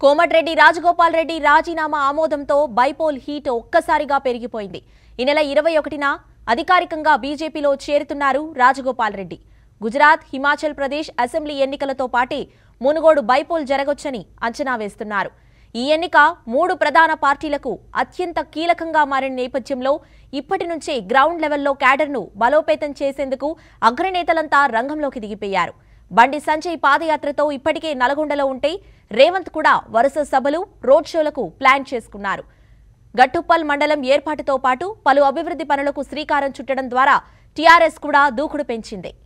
కోమటిరెడ్డి రాజగోపాల్ రెడ్డి రాజీనామా ఆమోదంతో bypoll heat ఒక్కసారిగా పెరిగిపోయింది ఈ నెల ఇరవై ఒకటిన అధికారికంగా బీజేపీలో చేరుతున్నారు రాజగోపాల్ రెడ్డి గుజరాత్ హిమాచల్ ప్రదేశ్ అసెంబ్లీ ఎన్నికలతో పాటే మునుగోడు బైపోల్ జరగొచ్చని అంచనా వేస్తున్నారు ఈ ఎన్నిక మూడు ప్రధాన పార్టీలకు అత్యంత కీలకంగా మారిన నేపథ్యంలో ఇప్పటి నుంచే గ్రౌండ్ లెవెల్లో క్యాడర్ను బలోపేతం చేసేందుకు అగ్రనేతలంతా రంగంలోకి దిగిపోయారు బండి సంజయ్ పాదయాత్రతో ఇప్పటికే నల్గొండలో ఉంటే రేవంత్ కూడా వరుస సభలు రోడ్ షోలకు ప్లాన్ చేసుకున్నారు గట్టుప్పల్ మండలం ఏర్పాటుతో పాటు పలు అభివృద్ధి పనులకు శ్రీకారం చుట్టడం ద్వారా టీఆర్ఎస్ కూడా దూకుడు పెంచింది